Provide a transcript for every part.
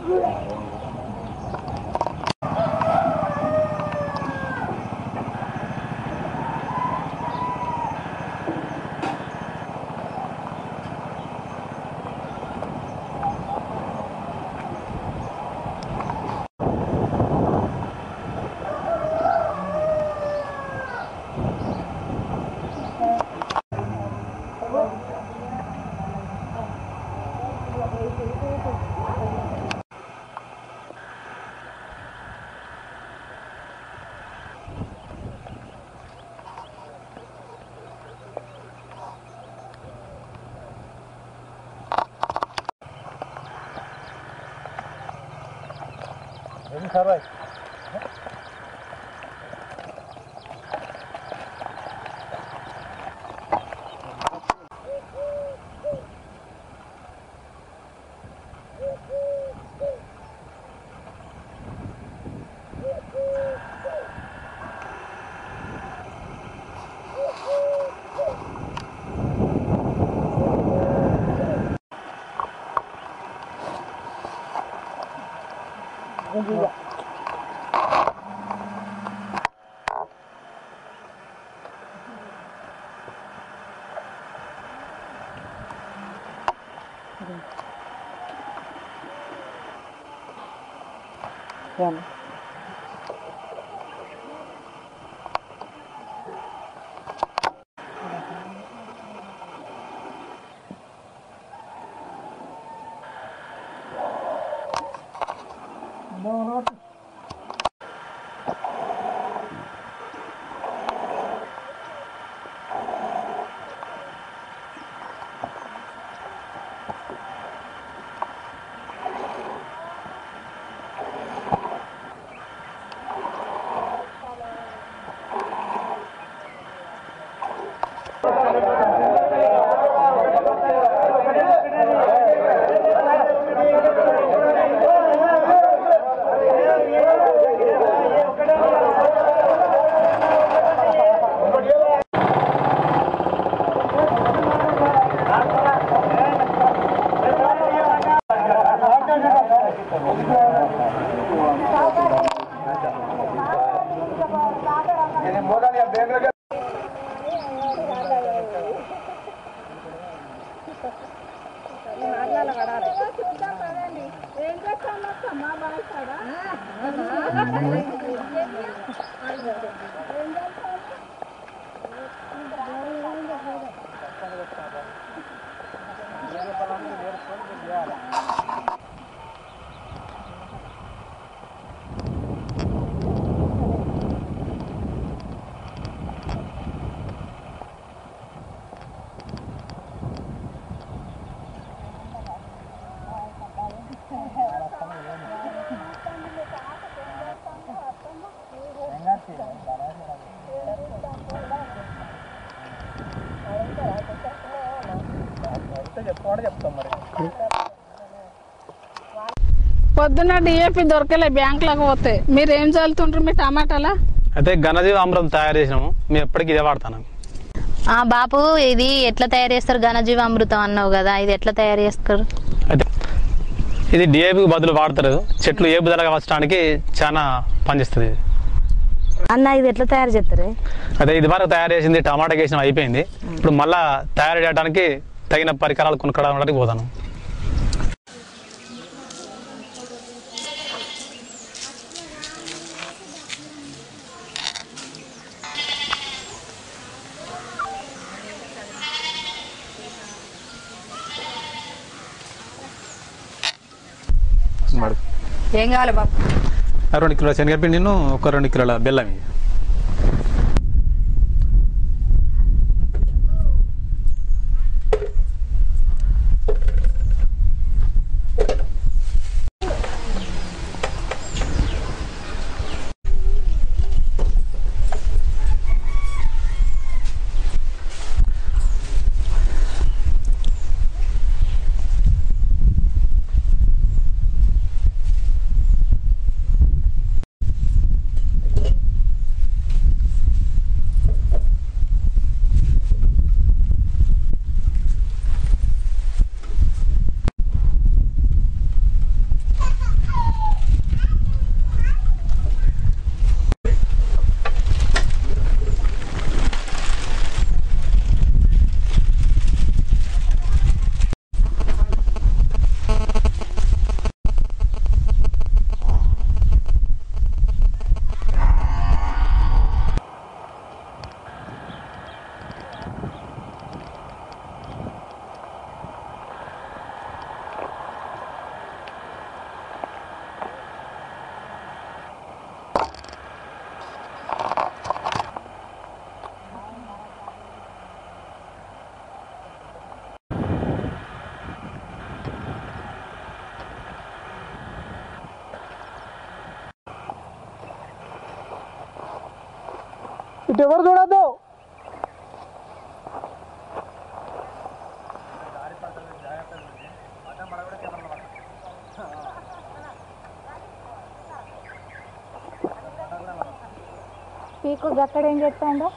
పొద్దున్న డిఏపి దొరకలే బ్యాంకులకు పోతే మీరు ఏం చల్లుతుండ్రు మీ టమాటాలా అయితే ఘనజీవ అమృతం తయారు చేసినాము మేము ఎప్పటికీ ఇదే వాడతాను ఆ బాపు ఇది ఎట్లా తయారు చేస్తారు ఘనజీవ అమృతం అన్నావు కదా ఇది ఎట్లా తయారు చేస్తారు అయితే ఇది డిఏపికి బదులు వాడతారు చెట్లు ఏపుదలగా వచ్చడానికి చాలా పనిచేస్తుంది ఇది. అన్న ఇది ఎట్లా తయారు చేస్తారు అదే ఇది వరకు తయారు చేసింది టమాటా వేసిన అయిపోయింది ఇప్పుడు మళ్ళా తయారు చేయడానికి తగిన పరికరాలు కొనుక్కోవడానికి పోతాను మడు ఏం కావాలి బాబు రెండు కిలోల శనగపిండిను ఒక రెండు కిలోల బెల్లం ఇయ్యి. ఇటు ఎవరు చూడద్దు పీకు గక్కడ ఏం చెప్తాండో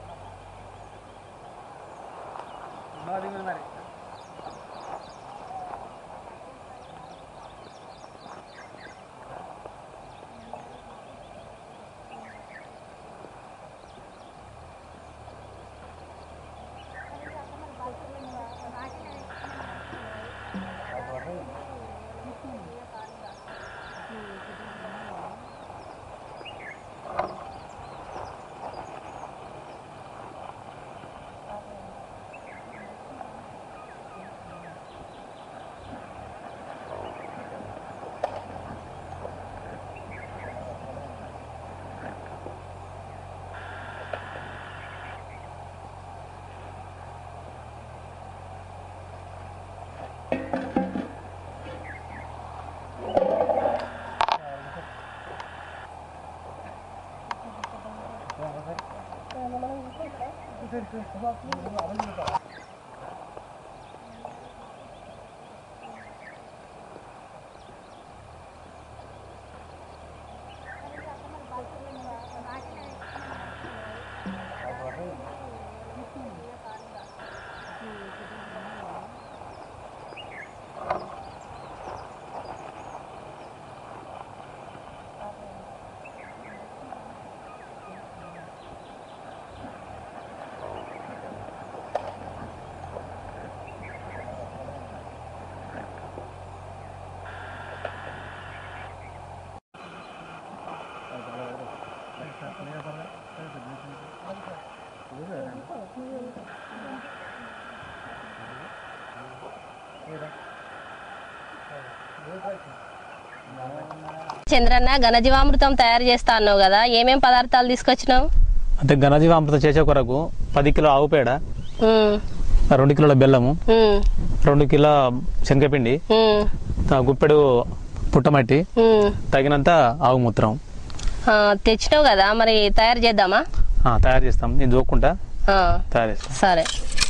చంద్రన్న ఘనజీవామృతం తయారు చేస్తా అన్నావు కదా ఏమేం పదార్థాలు తీసుకొచ్చినావు అంటే ఘనజీవామృతం చేసే కొరకు పది కిలో ఆవు పేడ ఉమ్, రెండు కిలోల బెల్లము ఉమ్, రెండు కిలో శనగపిండి ఉమ్, తా- గుప్పెడు పుట్టమట్టి ఉమ్. తగినంత ఆవు మూత్రం ఆ, తెచ్చినావు కదా మరి తయారు చేద్దామా ఆ, తయారు చేస్తాం నేను చూక్కుంటా ఆ, తయారు చేస్తాం సరే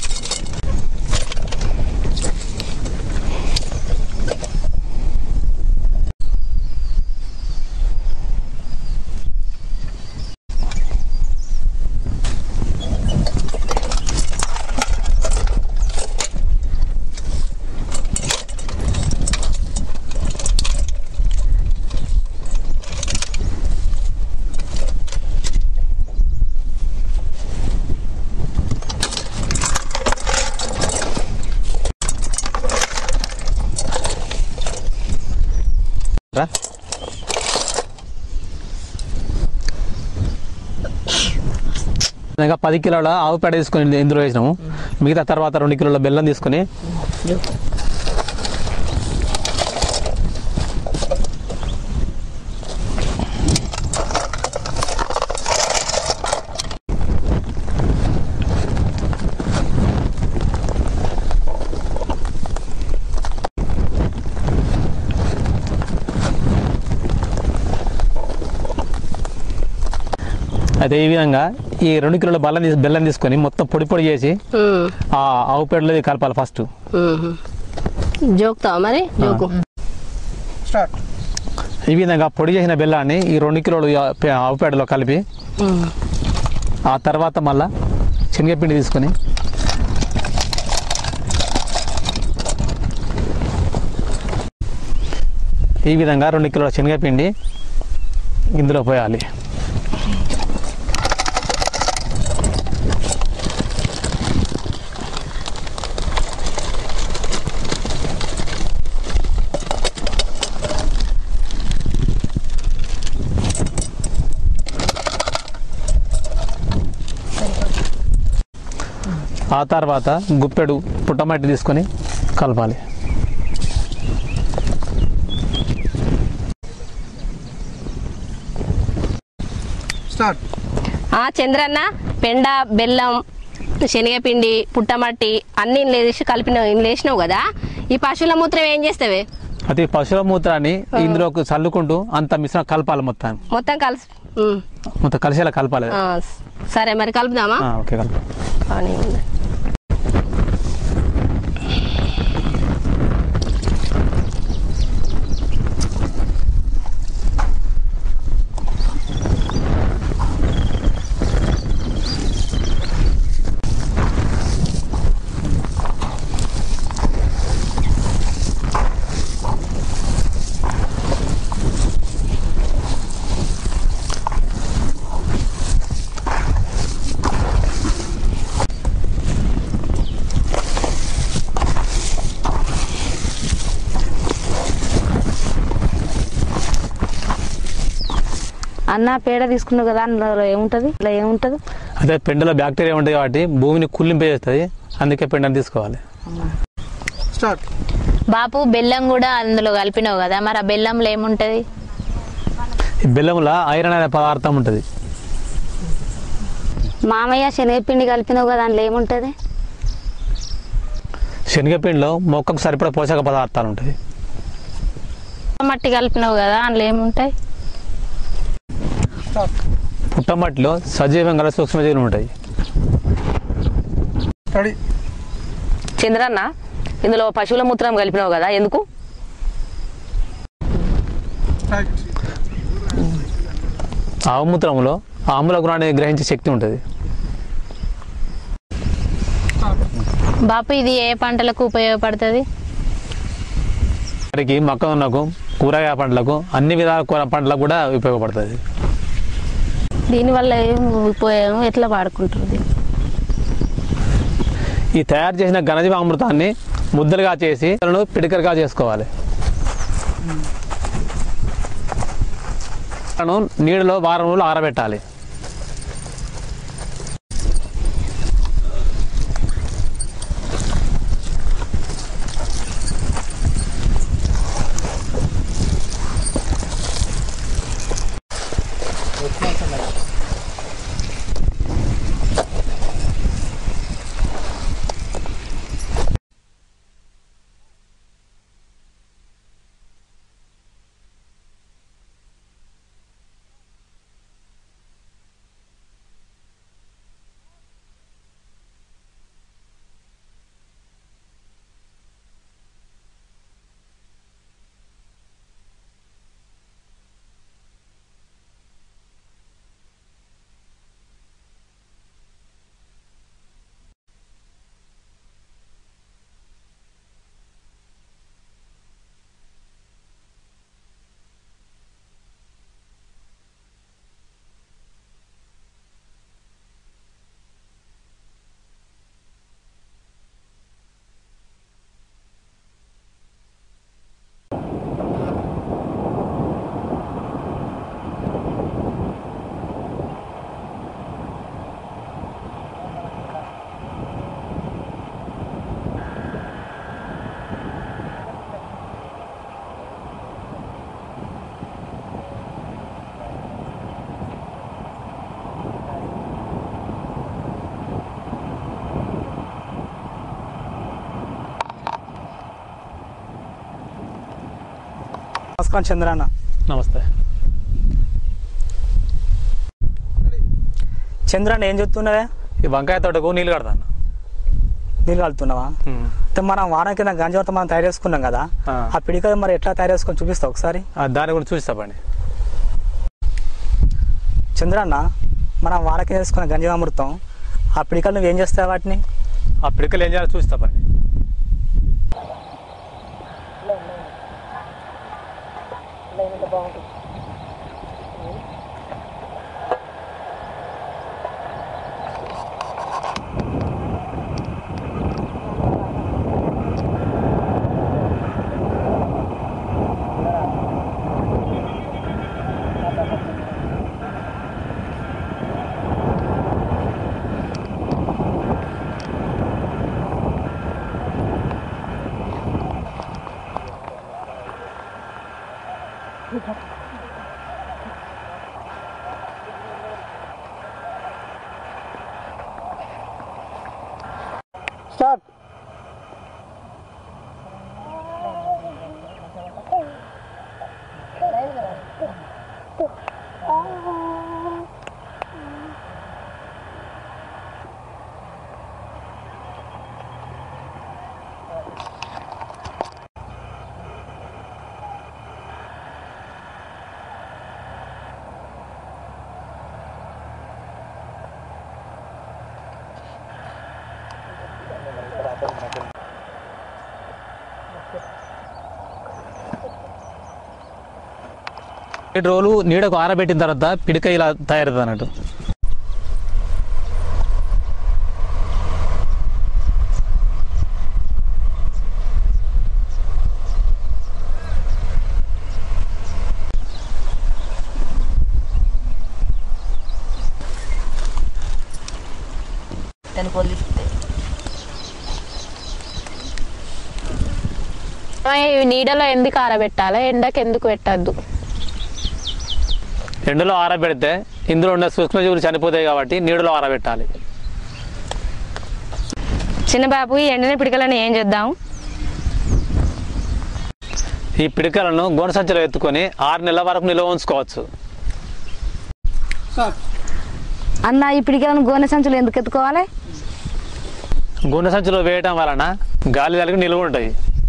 రా ఇంకా పది కిలోల ఆవు పేడ తీసుకొని ఇందులో వేసినాము మిగతా తర్వాత రెండు కిలోల బెల్లం తీసుకొని అయితే ఈ విధంగా ఈ రెండు కిలోల బెల్లం తీసి బెల్లం తీసుకొని మొత్తం పొడి పొడి చేసి ఉమ్, ఆ ఆవు పేడలో ఇది కలపాలి ఫస్ట్ ఉమ్. జోకుతావా మరి జోకు స్టార్ట్ ఈ విధంగా పొడి చేసిన బెల్లాన్ని ఈ రెండు కిలోలు ఈ ఆ- పే- ఆవు పేడలో కలిపి ఉమ్, ఆ తర్వాత మళ్ళా శనగపిండి తీసుకొని ఈ విధంగా రెండు కిలోల శనగపిండి ఇందులో పోయాలి ఆ తర్వాత గుప్పెడు పుట్టమట్టి తీసుకొని కలపాలి స్టార్ట్ ఆ చంద్రన్న పెండ బెల్లం శనగపిండి పుట్టమట్టి అన్ని ఇందులో వేసి కలిపినావు ఇందులో వేసినావు కదా ఈ పశువుల మూత్రం ఏం చేస్తావే అది పశువుల మూత్రాన్ని ఇందులోకి చల్లుకుంటూ అంత మిశ్రమం కలపాలి మొత్తం మొత్తం కలిసి ఉమ్. మొత్తం కలిసేలా కలపాలి ఆ, సరే మరి కలుపుదామా ఆ, ఓకే కలప పని ఉంది. అన్న పేడ తీసుకున్నావు కదా అందులో ఏముంటది ఇలా ఏముంటది అదే పెండలో బ్యాక్టీరియా ఉంటుంది కాబట్టి భూమిని కుళ్ళింపజేస్తుంది అందుకే పెండని తీసుకోవాలి స్టార్ట్ బాపు బెల్లం కూడా అందులో కలిపినావు కదా మరి ఆ బెల్లంలో ఏముంటది ఈ బెల్లంలో ఐరన్ అనే పదార్థం ఉంటుంది మామయ్య శనగపిండి కలిపినావు కదా అందులో ఏముంటుంది శనగపిండిలో మొక్కకు సరిపడా పోషక పదార్థాలు ఉంటాయి మట్టి కలిపినావు కదా అందులో ఏముంటాయి పుట్టమట్టిలో సజీవం గల సూక్ష్మజీవులు ఉంటాయి రెడీ చంద్రన్న ఇందులో పశువుల మూత్రం కలిపినావు కదా ఎందుకు రైట్ ఆవుమూత్రంలో ఆమ్ల గుణాన్ని గ్రహించే శక్తి ఉంటుంది బాపు ఇది ఏ పంటలకు ఉపయోగపడుతుంది వారికి మొక్కజొన్నకు కూరగాయ పంటలకు అన్ని విధాల కూర పంటలకు కూడా ఉపయోగపడుతుంది దీనివల్ల ఏం ఉపయోగం ఎట్లా వాడుకుంటారు దీన్ని? ఈ తయారు చేసిన ఘనజీవామృతాన్ని ముద్దలుగా చేసి దానిలో పిడికలుగా చేసుకోవాలి దాన్ని నీడలో వారం రోజులు ఆరబెట్టాలి నమస్కారం చంద్రన్న నమస్తే చంద్రన్న ఏం చెప్తున్నవే ఈ వంకాయ తోటకు నీళ్ళు కడతాను నీళ్ళు కలుపుతున్నావా అయితే మనం వారం కింద గంజవత మనం తయారు చేసుకున్నాం కదా ఆ. ఆ పిడిక మరి ఎట్లా తయారు చేసుకొని చూపిస్తావు ఒకసారి దాని గురించి చూస్తాపండి చంద్రన్న మనం వారం కింద చేసుకున్న గంజవామృతం ఆ పిడికలు నువ్వు ఏం చేస్తావు వాటిని ఆ పిడికలు ఏం చేయాలో చూస్తాపండి స్టార్ట్ ఏడు రోజులు నీడకు ఆరబెట్టిన తర్వాత పిడిక ఇలా తయారవుతుంది అన్నట్టు ఇవి నీడలో ఎందుకు ఆరబెట్టాలి ఎండకి ఎందుకు పెట్టద్దు ఎండలో ఆరబెడితే ఇందులో ఉన్న సూక్ష్మజీవులు చనిపోతాయి కాబట్టి నీడలో ఆరబెట్టాలి చిన్న బాబు ఈ ఎండిన పిడికలను ఏం చేద్దాం ఈ పిడికలను గోన సంచిలో ఎత్తుకొని ఆరు నెలల వరకు నిల్వ ఉంచుకోవచ్చు స్టార్ట్ అన్న ఈ పిడికలను గోనె సంచులు ఎందుకు ఎత్తుకోవాలి గుండె సంచిలో వేయటం వలన గాలి తలిగి నిల్వ ఉంటాయి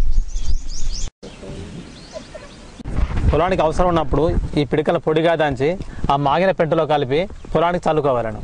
పొలానికి అవసరం ఉన్నప్పుడు ఈ పిడికల పొడిగా దంచి ఆ మాగిన పెంటలో కలిపి పొలానికి చల్లుకోవాలను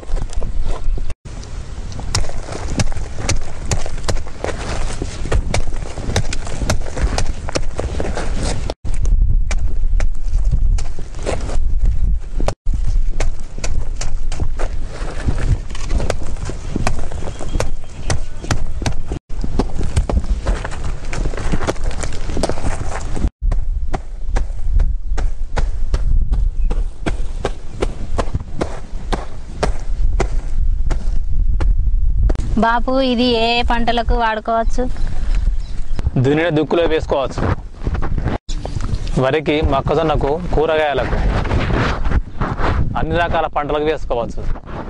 బాపు ఇది ఏ ఏ పంటలకు వాడుకోవచ్చు దున్నిన దుక్కులో వేసుకోవచ్చు వరికి మొక్కజొన్నకు కూరగాయలకు అన్ని రకాల పంటలకు వేసుకోవచ్చు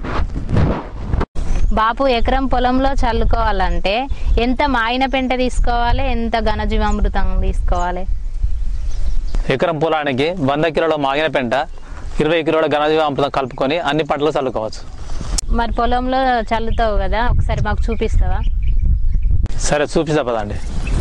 బాపు ఎకరం పొలంలో చల్లుకోవాలంటే ఎంత మాయిన పెంట తీసుకోవాలి ఎంత ఘనజీవామృతం తీసుకోవాలి ఎకరం పొలానికి వంద కిలోల మాగిన పెంట ఇరవై కిలోల ఘనజీవామృతం కలుపుకొని అన్ని పంటలు చల్లుకోవచ్చు మరి పొలంలో చల్లుతావు కదా ఒకసారి మాకు చూపిస్తావా సరే చూపిస్తా పదండి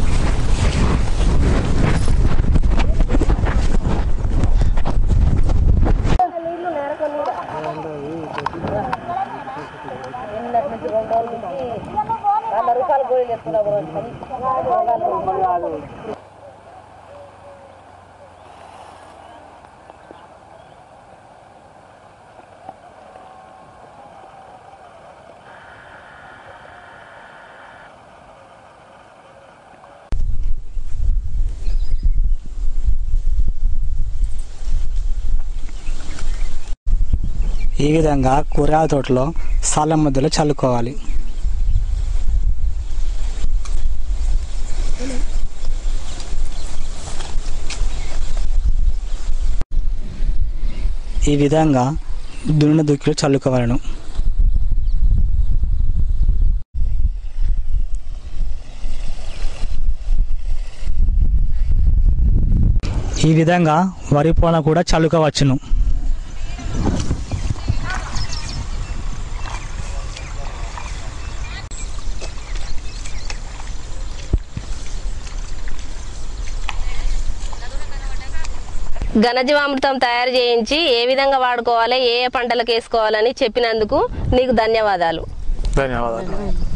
ఈ విధంగా కూరగాయల తోటలో సాల మధ్యలో చల్లుకోవాలి ఈ విధంగా దున్న దుక్కిలో చల్లుకోవాలను ఈ విధంగా వరి పొలం కూడా చల్లుకోవచ్చును ఘనజీవామృతం తయారు చేయించి ఏ విధంగా వాడుకోవాలి ఏ ఏ పంటలకు వేసుకోవాలని చెప్పినందుకు నీకు ధన్యవాదాలు ధన్యవాదాలు